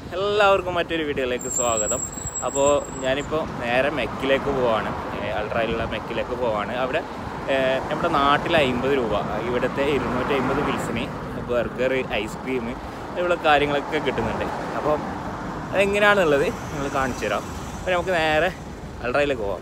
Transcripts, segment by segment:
എല്ലാവർക്കും മറ്റൊരു വീഡിയോയിലേക്ക് സ്വാഗതം അപ്പോൾ ഞാനിപ്പോൾ നേരെ മെക്കിലേക്ക് പോവാണ് അൾട്രയിലുള്ള മെക്കിലേക്ക് പോവാണ് അവിടെ ഏഹ്, നമ്മുടെ നാട്ടിൽ അമ്പത് രൂപ ഇവിടുത്തെ ഇരുന്നൂറ്റി അമ്പത് മിൽസിന് ബർഗർ ഐസ്ക്രീം ഇവിടെയുള്ള കാര്യങ്ങളൊക്കെ കിട്ടുന്നുണ്ട് അപ്പോൾ അതെങ്ങനെയാണുള്ളത് നിങ്ങൾ കാണിച്ചു തരാം അപ്പോൾ നമുക്ക് നേരെ അൾട്രയിലേക്ക് പോവാം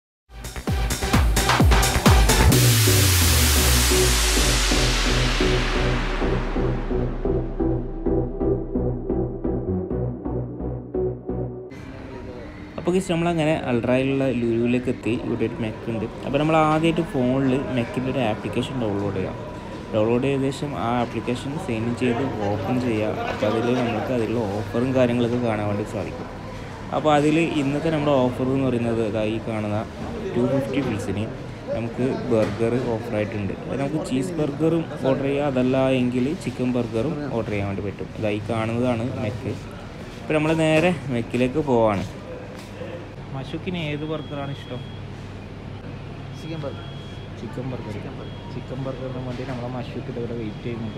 അപ്പോൾ ഗസ് നമ്മളങ്ങനെ അൾട്രയിലുള്ള ലുലുവിലേക്ക് എത്തി ഇവിടെ ഒരു മെക്ക് ഉണ്ട് അപ്പോൾ നമ്മൾ ആദ്യമായിട്ട് ഫോണിൽ മെക്കിൻ്റെ ഒരു ആപ്ലിക്കേഷൻ ഡൗൺലോഡ് ചെയ്യാം ഡൗൺലോഡ് ചെയ്ത ശേഷം ആ ആപ്ലിക്കേഷൻ സൈൻ ചെയ്ത് ഓപ്പൺ ചെയ്യുക അപ്പോൾ അതിൽ നമുക്ക് അതിലുള്ള ഓഫറും കാര്യങ്ങളൊക്കെ കാണാൻ വേണ്ടി സാധിക്കും അപ്പോൾ അതിൽ ഇന്നത്തെ നമ്മുടെ ഓഫർ എന്ന് പറയുന്നത് ഇതാ ഈ കാണുന്ന ടു ഫിഫ്റ്റി ഫിൽസിന് നമുക്ക് ബർഗർ ഓഫറായിട്ടുണ്ട് അത് നമുക്ക് ചീസ് ബർഗറും ഓർഡർ ചെയ്യുക അതല്ല എങ്കിൽ ചിക്കൻ ബർഗറും ഓർഡർ ചെയ്യാൻ വേണ്ടി പറ്റും ഇതാ ഈ കാണുന്നതാണ് മെക്ക് ഇപ്പോൾ നമ്മൾ നേരെ മെക്കിലേക്ക് പോവാണ് മഷുക്കിന് ഏത് ബർഗറാണ് ഇഷ്ടം chicken burger chicken burger chicken ബർഗറിന് വേണ്ടി നമ്മളെ മഷുക്ക് ഇവിടെ വെയിറ്റ് ചെയ്യുന്നുണ്ട്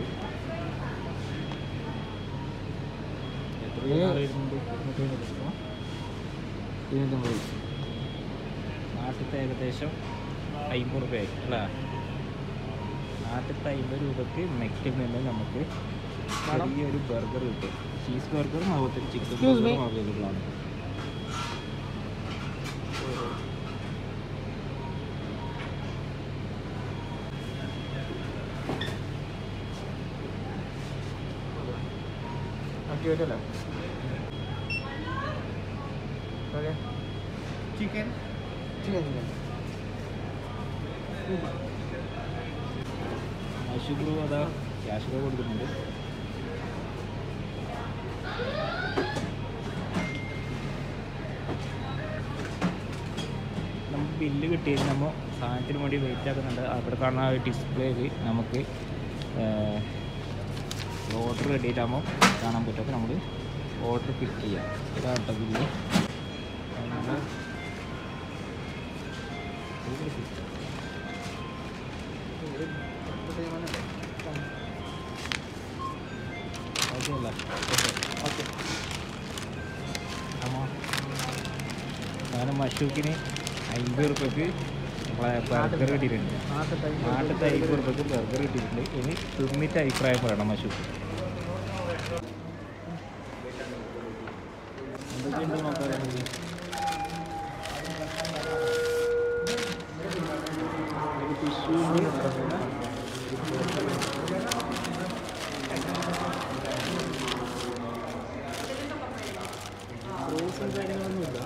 എത്ര ഏ. നാൾ വരുന്നുണ്ട്? ഇരുന്നൂറ്റമ്പത് നാട്ടിലത്തെ ഏകദേശം അമ്പത് രൂപ അല്ലേ നാട്ടിലത്തെ അമ്പത് രൂപക്ക് മെക്കിൽ നിന്ന് നമുക്ക് ചെറിയൊരു ബർഗർ കിട്ടും ചീസ് ബർഗറും അതുപോലെ ചിക്കൻ Excuse me. ബർഗറും അവൈലബിൾ ആണ് ആക്ടിവേറ്റ് അല്ലേ okay chicken chicken chicken Mashook അതാ ക്യാഷ് രൂപ കൊടുക്കുന്നുണ്ട് നമുക്ക് ബില്ല് കിട്ടിയതിന് നമ്മൾ സാധനത്തിന് വേണ്ടി വെയിറ്റ് ആക്കുന്നുണ്ട് അവിടെ കാണുന്ന ആ ഡിസ്പ്ലേയിൽ നമുക്ക് ഓർഡർ റെഡിയായിട്ടാകുമ്പോൾ കാണാൻ പറ്റും അപ്പോൾ നമ്മൾ ഓർഡർ ക്ലിക്ക് ചെയ്യാം ഇതാണ് കേട്ടോ ബില്ല് നമ്മൾ ഓക്കെയല്ല ഓക്കെ അപ്പോൾ അങ്ങനെ മഷൂക്കിന് അമ്പത് റുപ്യക്ക് നമ്മളെ ബർഗർ കിട്ടിയിട്ടുണ്ട് നാട്ടിലത്തെ അമ്പത് റുപ്യക്ക് ബർഗർ കിട്ടിയിട്ടുണ്ട് ഇനി തിന്നിട്ട് അഭിപ്രായം പറയണം മഷൂക്ക് എന്തൊക്കെയുണ്ട് നോക്കാറുണ്ട് ടിഷ്യൂ റോസും കാര്യങ്ങളൊന്നുമില്ല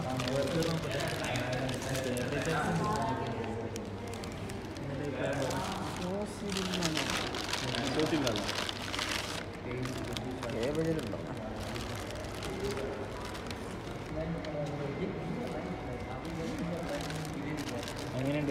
എങ്ങനെയുണ്ട്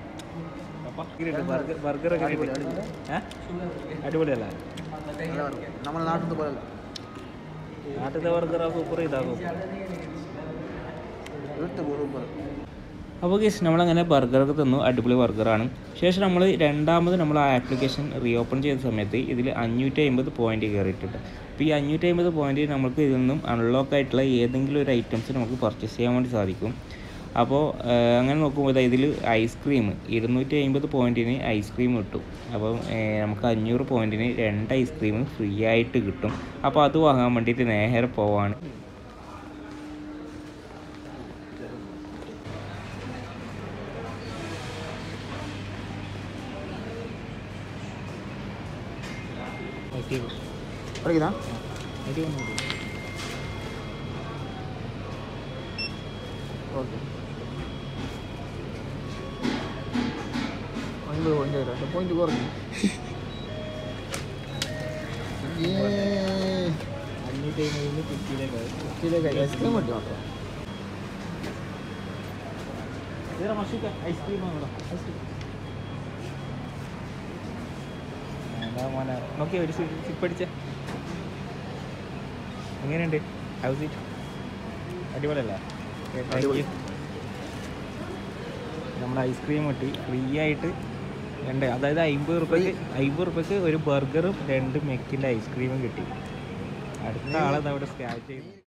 ബർഗർ ഒക്കെ അടിപൊളി, അടിപൊളിയല്ല നമ്മുടെ നാട്ടിൽ പോലല്ല നാട്ടിലത്തെ ബർഗർ സൂപ്പർ ഇതാകും ഇവിടുത്തെ സൂപ്പർ അപ്പോൾ ഗീസ് നമ്മളങ്ങനെ ബർഗറൊക്കെ തന്നു അടിപൊളി ബർഗറാണ് ശേഷം നമ്മൾ രണ്ടാമത് നമ്മൾ ആ ആപ്ലിക്കേഷൻ റീ ഓപ്പൺ ചെയ്ത സമയത്ത് ഇതിൽ അഞ്ഞൂറ്റി അമ്പത് പോയിന്റ് കയറിയിട്ടുണ്ട് അപ്പോൾ ഈ അഞ്ഞൂറ്റി അമ്പത് പോയിന്റ് നമുക്ക് ഇതിൽ നിന്നും അൺലോക്ക് ആയിട്ടുള്ള ഏതെങ്കിലും ഒരു ഐറ്റംസ് നമുക്ക് പർച്ചേസ് ചെയ്യാൻ വേണ്ടി സാധിക്കും അപ്പോൾ ഏഹ്, അങ്ങനെ നോക്കുമ്പോൾ ഇതാ ഇതിൽ ഐസ്ക്രീം ഇരുന്നൂറ്റി അമ്പത് പോയിൻറ്റിന് ഐസ്ക്രീം കിട്ടും അപ്പം ഏഹ്, നമുക്ക് അഞ്ഞൂറ് പോയിൻറ്റിന് രണ്ട് ഐസ്ക്രീം ഫ്രീ ആയിട്ട് കിട്ടും അപ്പോൾ അത് വാങ്ങാൻ വേണ്ടിയിട്ട് നേരെ പോവാണ് പഠിക്കുന്നா ഓക്കെ ഒൻപത് പോയിന്റ് രണ്ട് പോയിന്റ് കുറഞ്ഞു അഞ്ഞൂറ്റി അമ്പതിന് ഫിഫ്റ്റിയിലേക്ക് ഇതിലേക്ക് ഐസ്ക്രീം കിട്ടി മാത്രം ഐസ്ക്രീം വാങ്ങണം എന്താ മോനെ നോക്കി ഒരു സിപ്പ് അടിച്ച എങ്ങനെയുണ്ട് ഹൗസ് ഇറ്റ് അടിപൊളിയല്ലേ Okay, thank അടിപൊളി. you. നമ്മുടെ ഐസ്ക്രീം കിട്ടി ഫ്രീ ആയിട്ട് രണ്ട് അതായത് അമ്പത് റുപ്യക്ക് അമ്പത് റുപ്യക്ക് ഒരു ബർഗറും രണ്ട് മെക്കിൻ്റെ ഐസ്ക്രീമും കിട്ടി അടുത്ത ആളെ അവിടെ സ്കാച്ച് ചെയ്യുന്നു